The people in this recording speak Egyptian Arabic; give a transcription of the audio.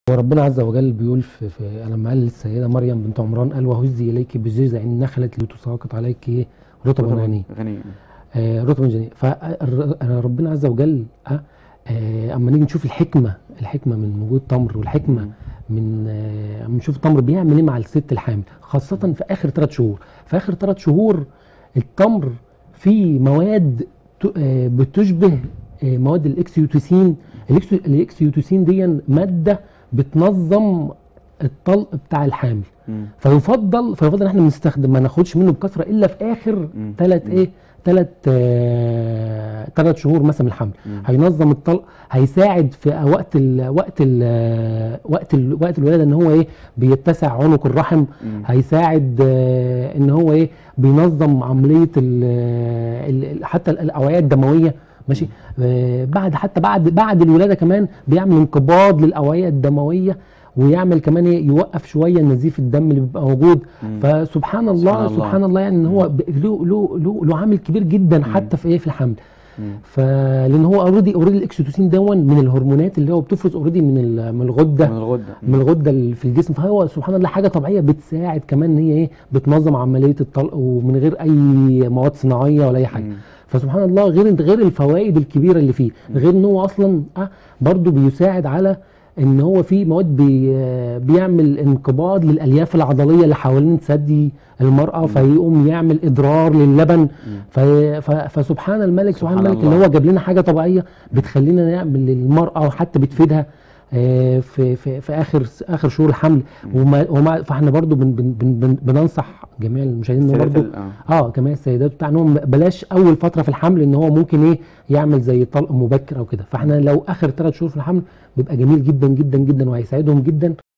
وربنا عز وجل بيقول في, في لما قال للسيده مريم بنت عمران قال وهزي اليك بجذع النخله لتساقط عليك ايه رطبا غنيا غني آه رطبا جنيا فربنا عز وجل آه آه اما نيجي نشوف الحكمه الحكمه من وجود تمر والحكمه مم. من آه، اما نشوف التمر بيعمل ايه مع الست الحامل خاصه في اخر ثلاث شهور في اخر ثلاث شهور التمر فيه مواد ت- آه، بتشبه آه، مواد الاكسيوتوسين الإكسيو- الاكسيوتوسين دي ماده بتنظم الطلق بتاع الحامل مم. فيفضل فيفضل ان احنا بنستخدم ما ناخدش منه بكثره الا في اخر مم. ثلاث مم. ايه ثلاث ثلاث شهور مثلا من الحمل مم. هينظم الطلق هيساعد في وقت ال وقت ال وقت ال وقت الولاده ان هو ايه بيتسع عنق الرحم مم. هيساعد آه، ان هو ايه بينظم عمليه ال ال حتى الاوعيه الدمويه ماشي آه، بعد حتى بعد بعد الولاده كمان بيعمل انقباض للاوعيه الدمويه ويعمل كمان ايه يوقف شويه نزيف الدم اللي بيبقى موجود مم. فسبحان الله سبحان الله. سبحان الله يعني ان هو ب- له له له له عامل كبير جدا حتى في ايه في الحمل مم. فلان هو اوريدي اوريدي الاكسيتوسين دون من الهرمونات اللي هو بتفرز اوريدي من ال- من الغده من الغده من الغده اللي في الجسم فهو سبحان الله حاجه طبيعيه بتساعد كمان ان هي ايه بتنظم عمليه الطلق ومن غير اي مواد صناعيه ولا اي حاجه مم. فسبحان الله غير غير الفوائد الكبيره اللي فيه غير ان هو اصلا آه برضه بيساعد على ان هو في مواد بي آه، بيعمل انقباض للالياف العضليه اللي حوالين ثدي المراه فيقوم يعمل اضرار للبن ف- ف- فسبحان الملك سبحان, سبحان الملك الله. اللي هو جاب لنا حاجه طبيعيه بتخلينا نعمل للمراه وحتى بتفيدها آه، في في في اخر اخر شهور الحمل وما وما فاحنا برضو بن بن بن بن بننصح جميع المشاهدين انه سيدات برضو ال- آه. اه جميع السيدات بتاع انهم بلاش اول فتره في الحمل ان هو ممكن ايه يعمل زي طلق مبكر او كده فاحنا لو اخر ثلاث شهور في الحمل بيبقى جميل جدا جدا جدا وهيساعدهم جدا